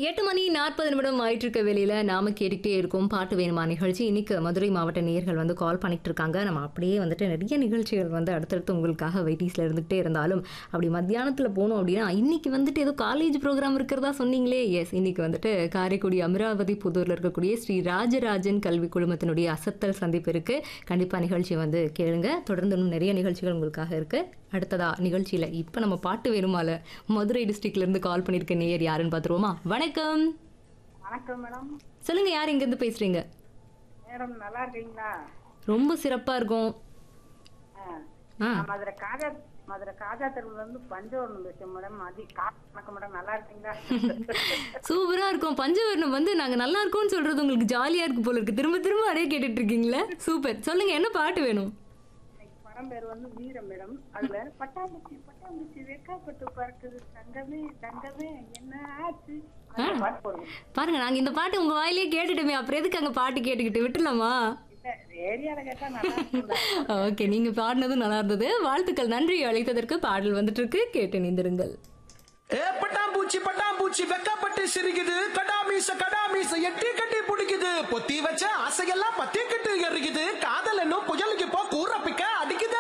எட்டு மணி நாற்பது நிமிடம் ஆயிட்டு இருக்க வேலையில நாம கேட்டுக்கிட்டே இருக்கோம் பாட்டு வேணுமா நிகழ்ச்சி இன்னைக்கு மதுரை மாவட்ட நேயர்கள் வந்து கால் பண்ணிட்டு இருக்காங்க நம்ம அப்படியே வந்துட்டு நிறைய நிகழ்ச்சிகள் வந்து அடுத்தடுத்து உங்களுக்காக வெயிட்டிஸ்ல இருந்துகிட்டே இருந்தாலும் அப்படி மத்தியானத்துல போனோம் அப்படின்னா இன்னைக்கு வந்துட்டு ஏதோ காலேஜ் ப்ரோக்ராம் இருக்கிறதா சொன்னீங்களே எஸ் இன்னைக்கு வந்துட்டு காரைக்குடி அமராவதி புதூர்ல இருக்கக்கூடிய ஸ்ரீ ராஜராஜன் கல்வி குழுமத்தினுடைய அசத்தல் சந்திப்பு இருக்கு கண்டிப்பா நிகழ்ச்சி வந்து கேளுங்க தொடர்ந்து இன்னும் நிறைய நிகழ்ச்சிகள் உங்களுக்காக இருக்கு அடுத்ததா நிகழ்ச்சியில இப்ப நம்ம பாட்டு வேணுமால மதுரை டிஸ்ட்ரிக்ட்ல இருந்து கால் பண்ணிருக்க நேயர் யாருன்னு பாத்துருவோமா வணக்கம் வணக்கம் மேடம் சொல்லுங்க யார் இங்க இருந்து பேசுறீங்க மேடம் நல்லா இருக்கீங்களா ரொம்ப சிறப்பா இருக்கும் ஆ. ஆ நான் மதுரை காஜா மதுரை காஜா தெருவுல இருந்து பஞ்சவரணம் பேசுறேன் மேடம் மதி கா வணக்கம் மேடம் நல்லா இருக்கீங்களா சூப்பரா இருக்கும் பஞ்சவர்ணம் வந்து நாங்க நல்லா இருக்கோம்னு சொல்றது உங்களுக்கு ஜாலியா இருக்கு போல இருக்கு திரும்ப திரும்ப அதே கேட்டுட்டு இருக்கீங்களே சூப்பர் சொல்லுங்க என்ன பாட்டு வேணும் இன்னைக்கு படம் பேர் வந்து வீரம் மேடம் அதுல பட்டாம்பூச்சி பட்டாம்பூச்சி வெக்கப்பட்டு பறக்குது தங்கமே தங்கமே என்ன ஆச்சு அந்த பாட்டு போடுங்க பாருங்க நாங்க இந்த பாட்டு உங்க வாயிலே கேட்டுட்டோமே அப்புறம் எதுக்கு அங்க பாட்டு கேட்டுக்கிட்டு விட்டுலாமா இல்ல ஏரியால கேட்டா நல்லா இருக்கும் ஓகே நீங்க பாடினதும் நல்லா இருந்தது வாழ்த்துக்கள் நன்றி அழைத்ததற்கு பாடல் வந்துட்டு இருக்கு கேட்டு நிந்திருங்கள் ஏ பட்டாம்பூச்சி பட்டாம்பூச்சி வெக்கப்பட்டு சிரிக்குது கடாமீச கடாமீச எட்டி கட்டி பிடிக்குது பொத்தி வச்ச ஆசையெல்லாம் பத்தி கிட்டு எறிக்குது காதல் என்னும் புயலுக்கு போ கூற பிக்க அடிக்குது